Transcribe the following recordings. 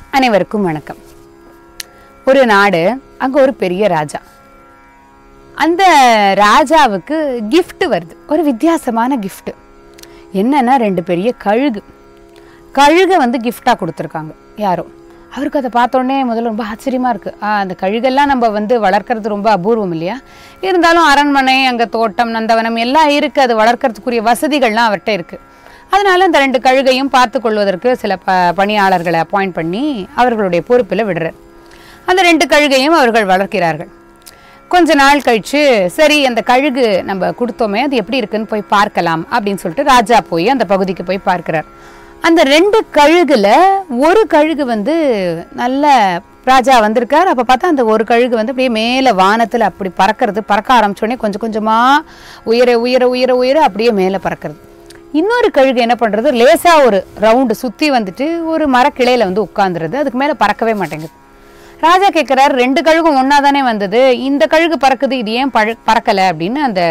அனைவருக்கும் வணக்கம் ஒரு நாடு அங்க ஒரு பெரிய ராஜா அந்த ராஜாவுக்கு gift வருது ஒரு வித்தியாசமான gift என்னன்னா ரெண்டு பெரிய கழுகு கழுகை வந்து gift-ஆ கொடுத்துருக்காங்க யாரோ அவருக்கு அதை பார்த்தோன்னே முதல்ல ரொம்ப ஆச்சரியமா இருக்கு ஆ, அந்த கழுகெல்லாம் நம்ம வந்து வளர்க்கறது ரொம்ப அபூர்வம் இல்லையா இருந்தாலும் அரண்மனை அங்க தோட்டம் நந்தவனம் எல்லாம் இருக்கு அது வளர்க்கறதுக்குரிய வசதிகள்லாம் அவர்கிட்ட இருக்கு அதனால அந்த ரெண்டு கழுகையும் பார்த்து கொள்வதற்கு சில ப பணியாளர்களை அப்பாயிண்ட் பண்ணி அவர்களுடைய பொறுப்பில் விடுறார் அந்த ரெண்டு கழுகையும் அவர்கள் வளர்க்கிறார்கள் கொஞ்ச நாள் கழிச்சு சரி அந்த கழுகு நம்ம கொடுத்தோமே அது எப்படி இருக்குன்னு போய் பார்க்கலாம் அப்படின்னு சொல்லிட்டு ராஜா போய் அந்த பகுதிக்கு போய் பார்க்கிறார் அந்த ரெண்டு கழுகுல ஒரு கழுகு வந்து நல்ல ராஜா வந்திருக்கார் அப்ப பார்த்தா அந்த ஒரு கழுகு வந்து அப்படியே மேல வானத்துல அப்படி பறக்கிறது பறக்க ஆரம்பிச்சோடனே கொஞ்சம் கொஞ்சமா உயர உயர உயர உயர அப்படியே மேல பறக்கிறது இன்னொரு கழுகு என்ன பண்றது லேசா ஒரு ரவுண்டு சுத்தி வந்துட்டு ஒரு மரக்கிளையில வந்து உட்கார்ந்துருது அதுக்கு மேல பறக்கவே மாட்டேங்குது ராஜா கேட்குறாரு ரெண்டு கழுகும் ஒன்றா தானே வந்தது இந்த கழுகு பறக்குது இது ஏன் பழ பறக்கலை அப்படின்னு அந்த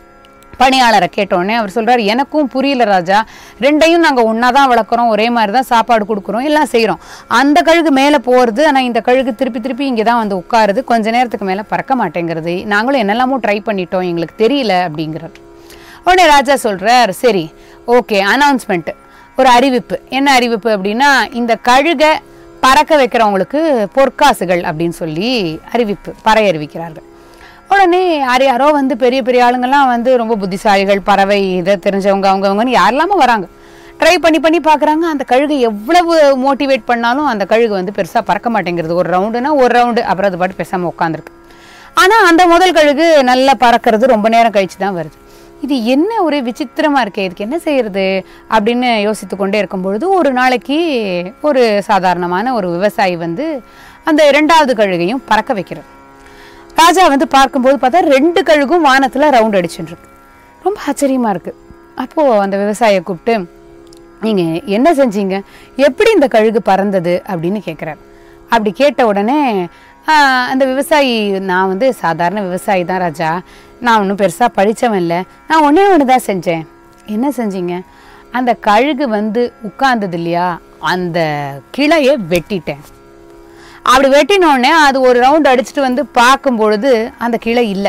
பணியாளரை கேட்டோடனே அவர் சொல்றாரு எனக்கும் புரியல ராஜா ரெண்டையும் நாங்கள் ஒன்றா தான் வளர்க்குறோம் ஒரே மாதிரி தான் சாப்பாடு கொடுக்குறோம் எல்லாம் செய்கிறோம் அந்த கழுகு மேலே போகிறது ஆனால் இந்த கழுகு திருப்பி திருப்பி இங்கே தான் வந்து உட்காருது கொஞ்ச நேரத்துக்கு மேலே பறக்க மாட்டேங்கிறது நாங்களும் என்னெல்லாமோ ட்ரை பண்ணிட்டோம் எங்களுக்கு தெரியல அப்படிங்கிறார் உடனே ராஜா சொல்றார் சரி ஓகே அனௌன்ஸ்மெண்ட் ஒரு அறிவிப்பு என்ன அறிவிப்பு அப்படின்னா இந்த கழுகை பறக்க வைக்கிறவங்களுக்கு பொற்காசுகள் அப்படின்னு சொல்லி அறிவிப்பு பறை அறிவிக்கிறார்கள் உடனே யார் யாரோ வந்து பெரிய பெரிய ஆளுங்கெல்லாம் வந்து ரொம்ப புத்திசாலிகள் பறவை இதை தெரிஞ்சவங்க அவங்க அவங்கன்னு யாரெல்லாமோ வராங்க ட்ரை பண்ணி பண்ணி பார்க்குறாங்க அந்த கழுகு எவ்வளவு மோட்டிவேட் பண்ணாலும் அந்த கழுகு வந்து பெருசாக பறக்க மாட்டேங்கிறது ஒரு ரவுண்டுனா ஒரு ரவுண்டு அப்புறம் அது பாட்டு பேசாமல் உட்காந்துருக்கு ஆனால் அந்த முதல் கழுகு நல்லா பறக்கிறது ரொம்ப நேரம் கழிச்சு தான் வருது இது என்ன ஒரு விசித்திரமா இருக்கே இதுக்கு என்ன செய்யறது அப்படின்னு யோசித்து கொண்டே இருக்கும் பொழுது ஒரு நாளைக்கு ஒரு சாதாரணமான ஒரு விவசாயி வந்து அந்த இரண்டாவது கழுகையும் பறக்க வைக்கிறார் ராஜா வந்து பார்க்கும்போது பார்த்தா ரெண்டு கழுகும் வானத்துல ரவுண்ட் அடிச்சுட்டு இருக்கு ரொம்ப ஆச்சரியமா இருக்கு அப்போ அந்த விவசாயியை கூப்பிட்டு நீங்க என்ன செஞ்சீங்க எப்படி இந்த கழுகு பறந்தது அப்படின்னு கேட்குறாரு அப்படி கேட்ட உடனே ஆஹ், அந்த விவசாயி நான் வந்து சாதாரண விவசாயி தான் ராஜா நான் ஒன்றும் பெருசாக படித்தவன் இல்லை நான் ஒன்றே ஒன்று தான் செஞ்சேன் என்ன செஞ்சீங்க அந்த கழுகு வந்து உட்கார்ந்தது இல்லையா அந்த கிளையை வெட்டிட்டேன் அப்படி வெட்டின உடனே அது ஒரு ரவுண்ட் அடிச்சுட்டு வந்து பார்க்கும் பொழுது அந்த கிளை இல்லை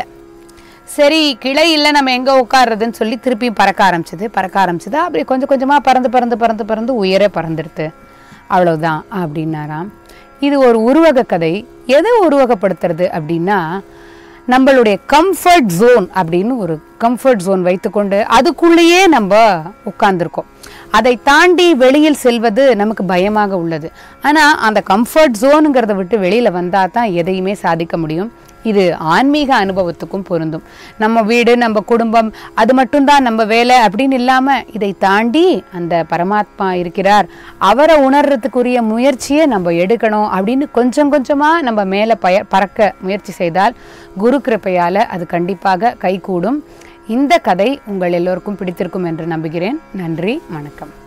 சரி கிளை இல்லை நம்ம எங்கே உட்கார்றதுன்னு சொல்லி திருப்பியும் பறக்க ஆரம்பிச்சது பறக்க ஆரம்பிச்சது அப்படி கொஞ்சம் கொஞ்சமாக பறந்து பறந்து பறந்து பறந்து உயரே பறந்துடுது அவ்வளவுதான் அப்படின்னாராம் இது ஒரு உருவக கதை எதை உருவகப்படுத்துறது அப்படின்னா நம்மளுடைய கம்ஃபர்ட் ஜோன் அப்படின்னு ஒரு கம்ஃபர்ட் ஜோன் வைத்துக்கொண்டு அதுக்குள்ளேயே நம்ம உட்கார்ந்துருக்கோம் அதை தாண்டி வெளியில் செல்வது நமக்கு பயமாக உள்ளது ஆனால் அந்த கம்ஃபர்ட் ஜோனுங்கிறத விட்டு வெளியில் வந்தால் தான் எதையுமே சாதிக்க முடியும் இது ஆன்மீக அனுபவத்துக்கும் பொருந்தும் நம்ம வீடு நம்ம குடும்பம் அது மட்டும்தான் நம்ம வேலை அப்படின்னு இல்லாமல் இதை தாண்டி அந்த பரமாத்மா இருக்கிறார் அவரை உணர்றதுக்குரிய முயற்சியை நம்ம எடுக்கணும் அப்படின்னு கொஞ்சம் கொஞ்சமாக நம்ம மேலே பய பறக்க முயற்சி செய்தால் குரு கிருப்பையால் அது கண்டிப்பாக கைகூடும் இந்த கதை உங்கள் எல்லோருக்கும் பிடித்திருக்கும் என்று நம்புகிறேன் நன்றி வணக்கம்